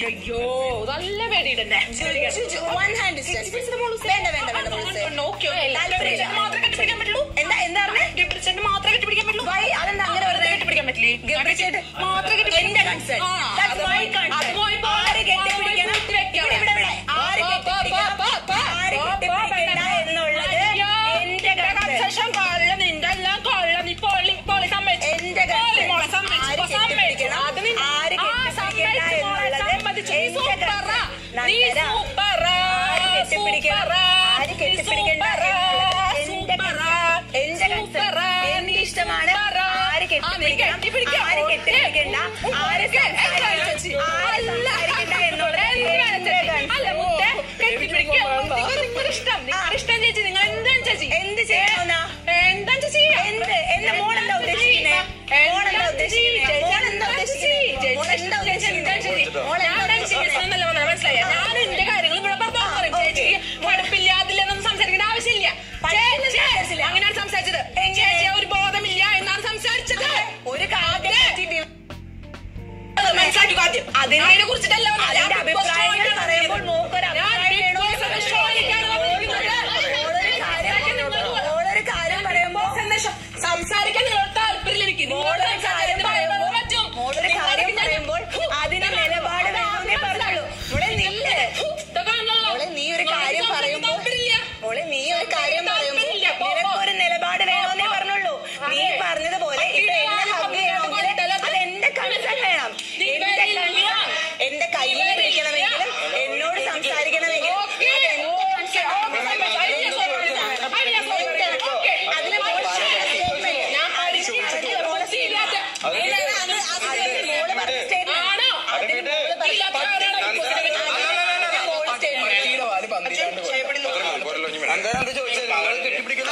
അയ്യോ നല്ല പേടിയുണ്ട് വൺ ഹാൻഡ് ഡിസ്റ്റൻസ് വേണ്ട വേണ്ട വേണ്ട മോളൂസേ. താല്പര്യമില്ല. മാത്രമേ കെട്ടിപ്പിടിക്കാൻ പറ്റുള്ളൂ എന്താ എന്താ പറഞ്ഞേ ഗബ്രിച്ചേട്ടന് മാത്രമേ കെട്ടിപ്പിടിക്കാൻ പറ്റുള്ളൂ വൈ അതെന്താ അങ്ങനെ വെറുതെ കെട്ടിപ്പിടിക്കാൻ പറ്റില്ലേ ഗബ്രിച്ചേട്ടൻ മാത്രമേ എന്റെ കൺസേൺ ആ, അത് പോയി- അത് പോയി പോ- ആര് കെട്ടിപ്പിടിക്കണം അത് പോയി കുത്തിവെക്കാം. ഇവിടെ, ഇവിടെ, ഇവിടെ. ആര് പോ, പോ, കെട്ടിപ്പിടിക്കണം പോ, പോ, ആര് പോ, പോ, കെട്ടിപ്പിടിക്കണ്ട പോ, എന്നുള്ളത് അയ്യോ, എന്റെ കൺസേൺ കൺസെഷൻ കൊള്ള നിന്റെ എല്ലാം കൊള്ള നീ പൊളി പൊളി സമ്മതിച്ചു എന്റെ പൊളി കൺസേൺ മോളെ സമ്മതിച്ചു ആര് ഇപ്പൊ സമ്മതിച്ചു കെട്ടിപ്പിടിക്കണം അത് നീ ആര് ആ, കെട്ടിപ്പിടിക്കണ്ട സമ്മതിച്ചു മോളെ, എന്നുള്ളത് സമ്മതിച്ചു. നീ എന്റെ സൂപ്പറാ. കൺസേൺ. നീ നന്ദന, സൂപ്പറാ. ആര് കെട്ടിപ്പിടിക്കണം സൂപ്പറാ. ആര് നീ കെട്ടിപ്പിടിക്കണ്ട സൂപ്പറാ. എന്നുള്ളത് എന്റെ സൂപ്പറാ. കൺസേൺ. എന്റെ കൺസേൺ. സൂപ്പറാ. എന്റെ നീ ഇഷ്ടമാണ് സൂപ്പറാ. ആര് ആ, നീ കെട്ടിപ്പിടിക്കണം കെട്ടിപ്പിടിക്കാം. ആര് കെട്ടിപ്പിടിക്കണ്ട ആര് ഓക്കേ. സംസാരിക്കണം ചേച്ചി. ആര് അല്ല. സംസാരിക്കണ്ട എന്നുള്ളത് എന്ത് വേണം എന്റെ ചേച്ചി? കൺസേൺ. അല്ല, മുത്തേ, കെട്ടിപ്പിടിക്കാം. നിങ്ങൾ- നിങ്ങളുടെ ഇഷ്ടം നിങ്ങളുടെ ഇഷ്ടം ചേച്ചി നിങ്ങൾ എന്താണ് ചേച്ചി എന്ത് ചെയ്യണമെന്നാ എന്താണ് ചേച്ചി എന്ത് എന്റെ മോളെന്താ ഉദ്ദേശിക്കുന്നേ മോളെന്താ ഉദ്ദേശിക്കുന്നേ മോളെന്താ ഉദ്ദേശിക്കുന്നേ മോളെന്താ ഉദ്ദേശിക്കുന്നേ മോളെന്താ മനസ്സിലായ ഞാൻ എന്റെ കാര്യങ്ങൾ ഇവിടെ പറഞ്ഞു പറയും ചേച്ചി കുഴപ്പമില്ലാതില്ലെന്നൊന്നും സംസാരിക്കേണ്ട ആവശ്യമില്ല ചേച്ചി, അങ്ങനെയാണ് സംസാരിച്ചത് ചേച്ചി ഒരു ബോധമില്ല എന്നാണ് സംസാരിച്ചത് ഒരു കാര്യം പറ്റിയിട്ട് അത് മനസ്സിലാക്കി ആദ്യം അതിനെ കുറിച്ചിട്ടല്ല വന്നത്. ഞാൻ അതിന്റെ ബിഗ് ബോസ് അഭിപ്രായങ്ങൾ ഷോയിലാണ് പറയുമ്പോൾ മോക്കൊരു ഞാൻ അഭിപ്രായം ബിഗ് വേണോ ബോസ് ഷോയിലേക്കാണ് വന്നിരിക്കുന്നത്. മോളൊരു കാര്യം മോളൊരു കാര്യം പറയുമ്പോ സന്ദേശം സംസാരിക്കാൻ നിങ്ങളോട് താല്പര്യമില്ല എനിക്ക് നിങ്ങളോട് മോളൊരു കാര്യം സംസാരിക്കാൻ പറയുമ്പോൾ പറ്റും മോളൊരു കാര്യം പറയുമ്പോൾ അതിന് നിലപാട് വേണമെന്നേ പറഞ്ഞുള്ളൂ മോളെ നില്ല് മോളെ നീ ഒരു കാര്യം പറയുമ്പോൾ മോളെ നീ ഒരു കാര്യം പറയുമ്പോൾ നിനക്കൊരു നിലപാട് വേണമെന്നേ പറഞ്ഞുള്ളൂ നീ പറഞ്ഞതുപോലെ ഇപ്പൊ എന്നെ ഹഗ് ചെയ്യണമെങ്കിൽ അത് എന്റെ കൺസേൺ വേണം എന്റെ കൺസേൺ എന്റെ കയ്യിൽ പിടിക്കണമെങ്കിലും എന്നോട് സംസാരിക്കണമെങ്കിലും അത് എന്റെ അതിന് മോൾ സ്റ്റേറ്റ്മെന്റ് ഞാൻ അതിന് മോളെ സ്റ്റേറ്റ്മെന്റ് മോള് പറഞ്ഞ സ്റ്റേറ്റ്മെന്റ് അതിന് മോള് പറഞ്ഞ എന്തായാലും ചോദിച്ചത് നിങ്ങൾ കെട്ടിപ്പിടിക്കുന്ന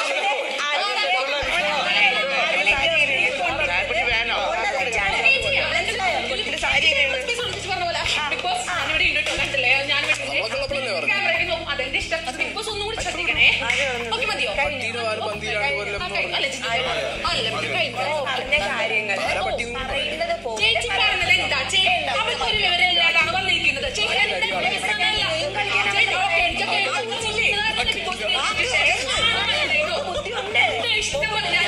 അതെന്റെ ഇഷ്ടം ബിഗ് ബോസ് ഒന്നും കൂടി ശ്രദ്ധിക്കണേ ഓക്കെ മതിയോ അല്ല ചേച്ചി അല്ല പറഞ്ഞ കാര്യങ്ങൾ പറയുന്നത് പോലെ ചേച്ചി പറഞ്ഞത് എന്താ ചേച്ചി അവർക്ക് ഒരു വിവരം ഇല്ലാതാണ് വന്നിരിക്കുന്നത് ചേച്ചി എന്താ പ്രശ്നമല്ല. ചേച്ചി, ഓക്കേ, എനിക്ക് കേൾക്കുന്നില്ലേ? ബിഗ് ബോസ് കേൾക്കുന്നില്ലേ? ബുദ്ധിയുണ്ട് എന്റെ ഇഷ്ടമാണ് ഞാൻ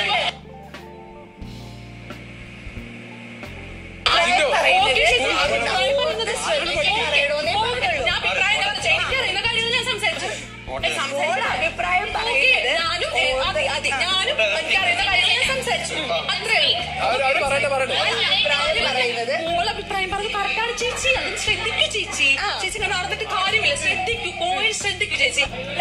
ഓക്കേ, ചേച്ചി. അഭിപ്രായം പറയുന്നത് ശ്രദ്ധിക്കണം. ഓക്കേ, ഞാൻ അഭിപ്രായം പറഞ്ഞത് എനിക്കറിയുന്ന കാര്യങ്ങൾ ഞാൻ സംസാരിച്ചു ഏ, സംസാരിച്ചു. മോൾ അഭിപ്രായം ഓക്കേ, പറയുന്നത് ഞാനും ഏ, അതെ, അതെ, ഞാനും എനിക്കറിയുന്ന കാര്യങ്ങൾ ഞാൻ സംസാരിച്ചു അത്രേ ഉള്ളൂ പറയട്ടെ പറയട്ടെ അഭിപ്രായം പറയുന്നത് മോൾ അഭിപ്രായം പറഞ്ഞത് കറക്റ്റാണ് ചേച്ചി അത് ശ്രദ്ധിക്കൂ ചേച്ചി ചേച്ചി ഞാൻ നടന്നിട്ട് കാര്യമില്ല ശ്രദ്ധിക്കൂ പോയി ശ്രദ്ധിക്കൂ ചേച്ചി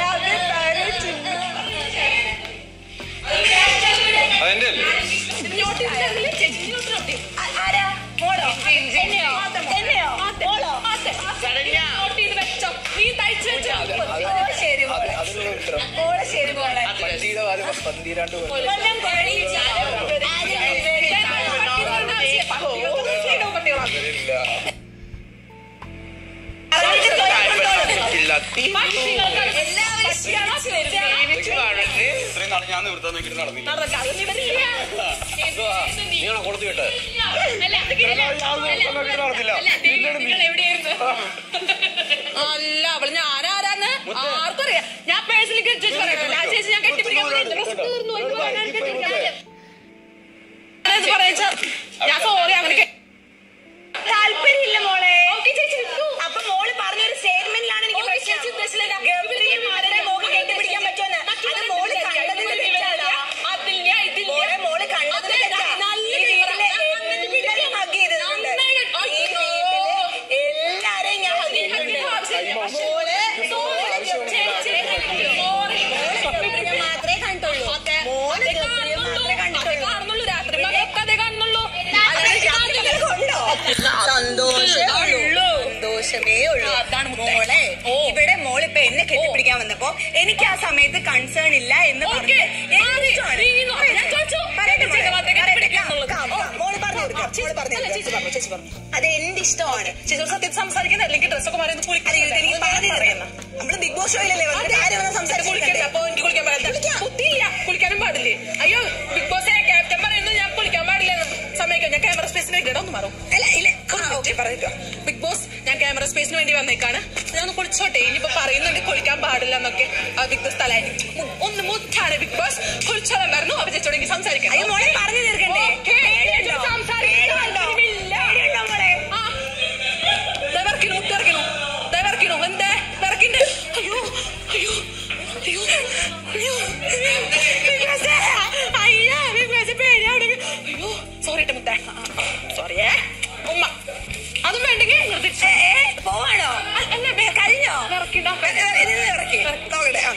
അതിന്റെ അല്ലേ നോട്ട് ചെയ്തില്ലേ ചേച്ചി നോട്ട് നോട്ട് ചെയ്യ്. ആരാ മോളോ എന്നെയോ ആദ്യം മോൾ. എന്നെയോ ആദ്യം. മോളോ ആദ്യം. ആദ്യം. നോട്ട് ചെയ്ത് വെച്ചോ നീ തയ്ച്ചു വെച്ചോ മോള് ശരി മോളെ അതിനുള്ള ഉത്തരം മോള് ശരി മോളെ പട്ടിയുടെ പാല് പന്തിരാണ്ട് പോലെ കൊല്ലം കോഴി ഇത്രയും നാൾ ഞാൻ നിവൃത്താൻ നോക്കിയിട്ട് നടന്നില്ല നീയാണോ കൊടുത്തു വിട്ടത് അല്ല അവള് ഞാനാരാന്ന് ആർക്കറിയാം ഞാൻ പേഴ്സണലി ചേച്ചി പറയണല്ലോ ആ ചേച്ചി ഞാൻ കെട്ടിപ്പിടിക്കാൻ പോയി. എന്റെ പ്രശ്നം തീർന്നു എനിക്ക് പറയാൻ കെട്ടിപ്പിടിക്കാൻ ഞാനത് പറയാ ഞാൻ സോറി അങ്ങനെ കെ- താല്പര്യമില്ല മോളെ ഓക്കേ ചേച്ചി നിൽക്കൂ. അപ്പൊ മോള് പറഞ്ഞൊരു സ്റ്റേറ്റ്മെന്റിലാണ് എനിക്ക് ഓക്കേ, പ്രശ്നം ചേച്ചി ഉദ്ദേശിച്ചില്ല. ഗബ്രിയും ആരുടെ മോക്ക് കെട്ടിപ്പിടിക്കാൻ പറ്റുമെന്ന് അത് മോള് കണ്ടതിന് തെറ്റാണ് അതില്ല ഇതില്ല മോളെ മോള് കണ്ടതിന് അതെ, തെറ്റാ നല്ല ഈ വീട്ടിലെ നന്നായിട്ട് എല്ലാരെയും ഹഗ് ചെയ്തിട്ടുണ്ട് നന്നായി ഈ അയ്യോ. വീട്ടിലെ എല്ലാരെയും ഞാൻ ഹഗ് ചെയ്തിട്ടുണ്ട് മോള് മോള് സോറി ഗബ്രിയെ മാത്രമേ കണ്ടുള്ളൂ മോള് ഗബ്രിയെ മാത്രമേ കണ്ടിട്ടുള്ളൂ കാണുന്നുള്ളൂ രാത്രി അതേ കാണുന്നുള്ളൂ കൊണ്ടോ സന്തോഷമേ ഉള്ളൂ സന്തോഷമേ ഉള്ളൂ അതാണ് മുത്തേ. മോളെ ഓ. ഇവിടെ മോളിപ്പോ എന്നെ കെട്ടിപ്പിടിക്കാൻ വന്നപ്പോ എനിക്ക് ആ സമയത്ത് കൺസേൺ ഇല്ല എന്ന് ഓക്കേ. പറഞ്ഞു മാറി. എനിക്കിഷ്ടമാണ്. നീങ്ങോ. ഞാൻ ചോദിച്ചു. പറയട്ടെ മോളെ. ചേച്ചി മാത്രമേ പറയട്ടെ. കെട്ടിപ്പിടിക്കാനുള്ളൂ. കാം, കാം. മോള് പറഞ്ഞു കൊടുക്കാം. മോള് പറഞ്ഞു അല്ല, കൊടുക്കാം. ചേച്ചി പറഞ്ഞു ചേച്ചി പറഞ്ഞു അത് എന്റെ ഇഷ്ടമാണ് ചേച്ചി സത്യം സംസാരിക്കുന്നത് അല്ലെങ്കിൽ ഡ്രസ്സൊക്കെ മാറി അത് ഇത് എനിക്ക് പറഞ്ഞു തരണം നമ്മള് ബിഗ് ബോസ് ഷോയിലല്ലേ വന്നിട്ട് ആരും വന്ന് കുളിക്കണ്ട സംസാരിച്ചിരിക്കട്ടെ അപ്പൊ എനിക്ക് കുളിക്കാൻ പാടില്ല കുത്തിയില്ല കുളിക്കാനും പാടില്ലേ അയ്യോ ബിഗ് ബോസ് ക്യാപ്റ്റൻ പറയുന്നത് ഞാൻ കുളിക്കാൻ പാടില്ല സമ്മതിക്കാം ഞാൻ ക്യാമറ സ്പേസിന് ഇടണം ഒന്ന് മാറും അല്ല ഇല്ല ഓക്കെ പറഞ്ഞോ ബിഗ് ബോസ് ഞാൻ ക്യാമറ സ്പേസിന് വേണ്ടി വന്നേക്കാണ് ഞാൻ ഒന്ന് കുളിച്ചോട്ടെ ഇനിയിപ്പോ പറയുന്നുണ്ട് കുളിക്കാൻ പാടില്ല എന്നൊക്കെ വിഗ്ധ സ്ഥലമായിട്ട് ഒന്ന് മുത്താണ് ബിഗ് ബോസ് കുളിച്ചോളം പറഞ്ഞു അപ്പൊ ചേച്ചോട് എനിക്ക് സംസാരിക്കാം അയ്യോ മോളെ പറഞ്ഞു തീർക്കണ്ടേ ഓക്കേ. പേടിയുണ്ടോ? പേടിയുണ്ടോ? ഇല്ല. പേടിയുണ്ടോ മോളെ ആ. ദേ വിറയ്ക്കണു, ദേ വിറയ്ക്കണു. ദേ വിറയ്ക്കണു. എന്തേ? വിറയ്ക്കണ്ട്. അയ്യോ, അയ്യോ, അയ്യോ, അയ്യോ. ബിഗ് ബോസേ. അയ്യോ, ബിഗ് ബോസേ പേടിയാണ്. അയ്യോ, sorry ട്ടോ മുത്തേ. ആ, ആ, sorry ഏ. ഉമ്മ. അതും വേണ്ടെങ്കിൽ ഇങ്ങോട്ട് തിരിച്ച്. ഏ, ഏ, പോവാണോ അല്ല, ഏ, കഴിഞ്ഞോ വിറയ്ക്കണ്ടോ? ഇതിന്ന് ഇറക്കി നോക്കട്ടെ ആ.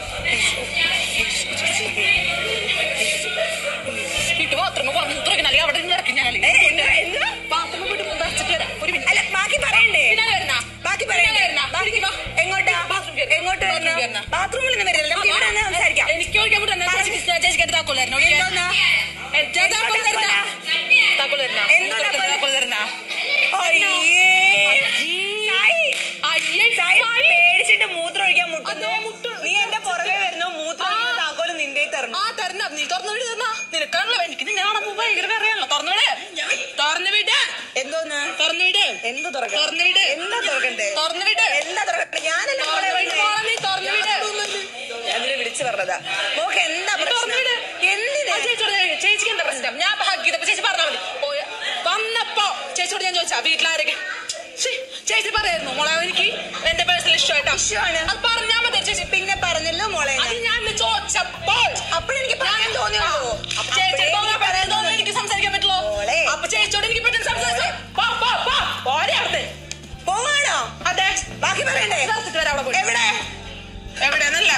വീട്ടു ബാത്റൂമിൽ പോകാൻ മൂത്രമൊക്കെ അല്ലെങ്കിൽ അവിടെ നിന്ന് ഇറക്കി ഞാൻ ഏ, എന്ത് എന്ത് ബാത്റൂമിൽ പോയിട്ട് മുതച്ചിട്ട് വരാം ഒരു മിനിറ്റ് അല്ല ബാക്കി പറയണ്ടേ പിന്നാലെ വരുന്നാ ബാക്കി പിന്നാലെ പറയണ്ടേ വരുന്നാ ബാക്കി എങ്ങോട്ടാ ബാത്റൂം കയറി. എങ്ങോട്ട് ബാത്റൂം വരുന്നു കയറുന്ന. ബാത്റൂമിൽ നിന്ന് വരില്ല നമുക്ക് ഇവിടെ നിന്ന് സംസാരിക്കാം എനിക്ക് ഒഴിക്കാൻ പറ്റുന്ന ചേച്ചിക്ക് താക്കോലായിരുന്നു എന്തോന്നാ? താക്കോൽ തരുന്ന താക്കോൽ തരുന്ന എന്തോ താക്കോൽ? താക്കോൽ തരുന്ന അയ്യേ. സായി, അയ്യേ സായി പേടിച്ചിട്ട് മൂത്രം ഒഴിക്കാൻ മുട്ടുന്നു അതെ, മുട്ടും. നീ എന്റെ പുറകെ വരുന്നു മൂത്രം ഒഴിക്കുന്ന താക്കോല് നിന്റെ തരണം ആ തരുന്ന നീ തുറന്നു വിട് തന്നാ നിനക്കാണല്ലോ എനിക്ക് നിന്നെ കാണുമ്പോ ഭയങ്കര പറയാണല്ലോ തുറന്നു വിട് തുറന്നു വിട് എന്തോന്ന് തുറന്നു വിട് എന്ത് തുറക്കണം തുറന്നു വിട് എന്താ തുറക്കണ്ടേ തുറന്നു വിട് എന്താ തുറക്കണ്ടേ ഞാനല്ലേ മോളെ തുറന്നു വിട് വിളിച്ചേ? മോളെ നീ തുറന്നു വിട് ഞാനിതിനെ വിളിച്ചു പറഞ്ഞതാ മോക്ക് എന്താ നീ തുറന്നു പ്രശ്നം വിട് എന്തിന് ആ ചേച്ചിയോട് ചോദിക്ക്. ചേച്ചിക്ക് എന്താ പ്രശ്നം ഞാൻ ഹഗ് ചെയ്തപ്പോ ചേച്ചി പറഞ്ഞാൽ മതി ഓ, വന്നപ്പോ ചേച്ചിയോട് ഞാൻ ചോദിച്ചാ വീട്ടിലാരൊക്കെ ശ്ശേ, ചേച്ചി പറയായിരുന്നു മോളെ എനിക്ക് എന്റെ പേഴ്സണൽ ഇഷ്ടമായിട്ടാ ഇഷ്ടമാണ്. അത് പറഞ്ഞാ മതി ചേച്ചി പിന്നെ പറഞ്ഞല്ലോ മോളെ അത് ഞാൻ ഇന്ന് ചോദിച്ചപ്പോൾ അപ്പോഴെനിക്ക് പറയാൻ തോന്നിയുള്ളൂ അപ്പൊ ചേച്ചി തോന്നാ പറയാൻ തോന്നുന്നു എനിക്ക് സംസാരിക്കാൻ പറ്റുള്ളൂ മോളെ. അപ്പൊ ചേച്ചിയോട് എനിക്ക് പറ്റുന്ന സംസാരിച്ചു പോ പോ പോ പോരെ അവിടുത്തെ പോവാണോ അതെ ബാക്കി പറയണ്ടേ നിർത്തിട്ട് വരാം അവിടെ പോയി എവിടെ എവിടെയെന്നല്ല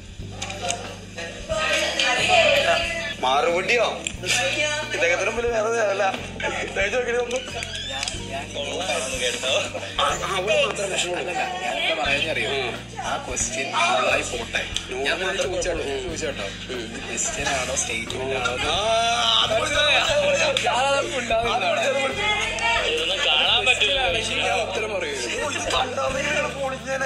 മറുപടിയോ ഇദ്ദേഹത്തിന് മുമ്പിൽ വേറെ അല്ല ഇദ്ദേഹം നോക്കിയിട്ട് ഒന്ന് ആ, അവിടെ മാത്രം പ്രശ്നമുള്ളൂ. ഞാനെന്താ പറയാന്നറിയോ ആ ക്വസ്റ്റ്യൻ നന്നായി പോട്ടെ ഞാൻ മാത്രം ചോദിച്ചോട്ടോ ചോദിച്ചോട്ടോ ക്വസ്റ്റ്യൻ ആണോ സ്റ്റേറ്റ്മെന്റ് ആണോ ആ, അത് മനസ്സിലായി, അത് മനസ്സിലായി. അതൊന്നും ഉണ്ടാവില്ല കാണാൻ പറ്റില്ല ഞാൻ ഉത്തരം പറയൂ കണ്ടവരെയാണ് പൊളിഞ്ഞേനെ.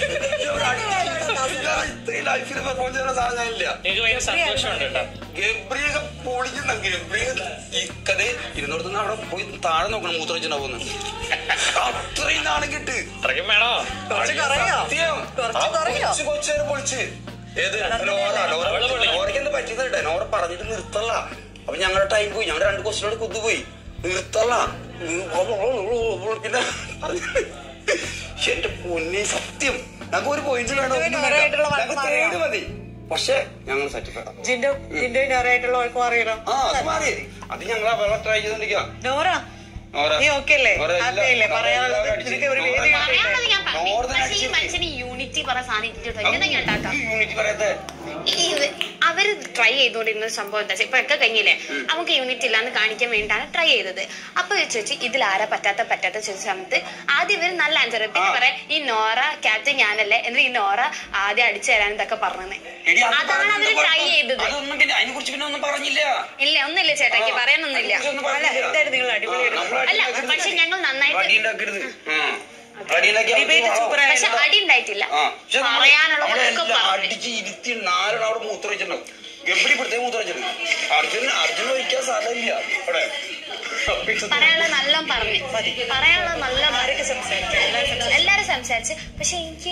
ഇത്രയും ലൈഫിൽ പെർഫോം ചെയ്യുന്ന സാധനം ഇല്ല എനിക്ക് ഭയങ്കര സന്തോഷമുണ്ട് കേട്ടോ ഗബ്രിയൊക്കെ പൊളിക്കുന്ന ഗബ്രിയ ഇക്കത് ഇരുന്നോടത്തുനിന്ന് അവിടെ പോയി താഴെ നോക്കണം മൂത്രവെച്ചിട്ടുണ്ടാവുന്നു അത്രയും നാണം കിട്ട് അത്രയ്ക്കും വേണോ കുറച്ച് കുറയോ സത്യം കുറച്ച് ആ കുറയോ? കൊച്ചു കൊച്ചേരെ പൊളിച്ച് ഏത് ലോറ ലോറ അവള് പൊളി. ലോറയ്ക്ക് എന്താ പറ്റിയതട്ടെ നോറ പറഞ്ഞിട്ട് നിർത്തല്ല അപ്പൊ ഞങ്ങളുടെ ടൈം പോയി ഞങ്ങളുടെ രണ്ട് ക്വസ്റ്റിനോട് കുത്തുപോയി നിർത്തല്ല പിന്നെ പറഞ്ഞു. ശ്ശെ, എന്റെ പൊന്നെ സത്യം ഞങ്ങൾക്ക് ഒരു പോയിന്റ് വേണം ഒന്നും വേണ്ട. നോറയായിട്ടുള്ള വഴക്ക് ഞങ്ങൾക്ക് മാറിയോ? തേർഡ് മതി പക്ഷെ ഞങ്ങൾ സാറ്റിസ്ഫൈഡ് ജിൻഡോ ജിൻഡോ നോറായിട്ടുള്ള വഴക്ക് മാറിയല്ലോ ആ അത് മാറി അത് ഞങ്ങൾ അവളെ ട്രൈ ചെയ്തോണ്ടിരിക്കാം നോറ നോറ നീ okay അല്ലേ? നോറ എല്ലാ- happy അല്ലേ? നോറ പറയാനുള്ളത് എല്ലാവരും അടിച്ച് നിനക്ക് ഒരു നോറ വേദി എല്ലാ- പറയാനുള്ളത് ഞാൻ പറഞ്ഞു നോർത്ത് പക്ഷെ ഈ അടിച്ച് മനുഷ്യന് യൂണിറ്റി പറഞ്ഞ സാധനം ഇട്ടിട്ട് എങ്ങനെ ഞാൻ ഉണ്ടാക്കാം ഈ യൂണിറ്റ് പറയത്തെ ഈ ഇത് അവര് ട്രൈ ചെയ്തുകൊണ്ടിരുന്ന സംഭവം എന്താ വെച്ചാൽ ഇപ്പൊ ഒക്കെ കഴിഞ്ഞില്ലേ നമുക്ക് യൂണിറ്റ് ഇല്ലാന്ന് കാണിക്കാൻ വേണ്ടിയാണ് ട്രൈ ചെയ്തത് അപ്പൊ ചോദിച്ചു ഇതിൽ ആരാ പറ്റാത്ത പറ്റാത്ത ചോദിച്ച സമയത്ത് ആദ്യം ഇവര് നല്ല ആൻസർ പിന്നെ ആ. പറയാം ഈ നോറ ക്യാപ്റ്റൻ ഞാനല്ലേ എന്നിട്ട് ഈ നോറ ആദ്യം അടിച്ചു തരാൻ ഇതൊക്കെ പറഞ്ഞത് എടി, അത് അതാണ് അവര് പറഞ്ഞില്ല, ട്രൈ ചെയ്തത് അതൊന്നും പിന്നെ അതിനെ കുറിച്ച് പിന്നെ ഒന്നും പറഞ്ഞില്ല ഇല്ല ഒന്നുമില്ല ചേട്ടാക്കി പറയാനൊന്നുമില്ല അതിനെക്കുറിച്ചൊന്നും അല്ല പറഞ്ഞില്ല. എന്തായാലും നിങ്ങൾ അടിപൊളിയായിരുന്നു ആ, നമ്മൾ അല്ല അടി പക്ഷെ ഞങ്ങൾ നന്നായിട്ട് അടി ഉണ്ടാക്കരുത് ഉം. അടി ഉണ്ടാക്കി അവർക്ക് ഡിബേറ്റ് വളവും. സൂപ്പർ പക്ഷെ ആയിരുന്നു അടി ഉണ്ടായിട്ടില്ല ആ, പക്ഷെ നമ്മള് പറയാനുള്ളതൊക്കെ നമ്മളെല്ലാം പറഞ്ഞു അടിച്ച് ഇരുത്തി നാലെണ്ണം അവിടെ മൂത്രം വെച്ചിട്ടുണ്ടാവും ഗംഭീരി പ്രത്യേകം മൂത്രം വെച്ചിട്ടുണ്ട് അർജുൻ അർജുൻ ഒഴിക്കാൻ സ്ഥലമില്ല അവിടെ പറയാനുള്ളത് നല്ല പറഞ്ഞു പറയാനുള്ളത് നല്ല ആരൊക്കെ സംസാരിച്ചു എല്ലാവരും സംസാരിച്ചു. എല്ലാരും സംസാരിച്ച് പക്ഷെ എനിക്ക്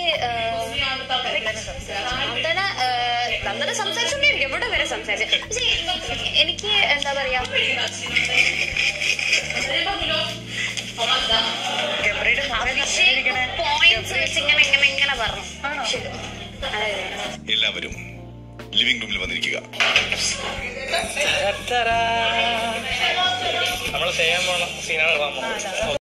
നന്ദന നന്ദന സംസാരിച്ചോണ്ടിരിക്കും എവിടെ വരെ സംസാരിച്ചു പക്ഷെ എനിക്ക് എന്താ പറയാ ഗബ്രിയുടെ നോറ അഭിഷേക് പോയിന്റ്സ് വെച്ച് ഇങ്ങനെ ഇങ്ങനെ ഇങ്ങനെ പറഞ്ഞു ശരി. അതായത് എല്ലാവരും ലിവിംഗ് റൂമിൽ വന്നിരിക്കുക നമ്മൾ ചെയ്യാൻ പോണ സീനാണ്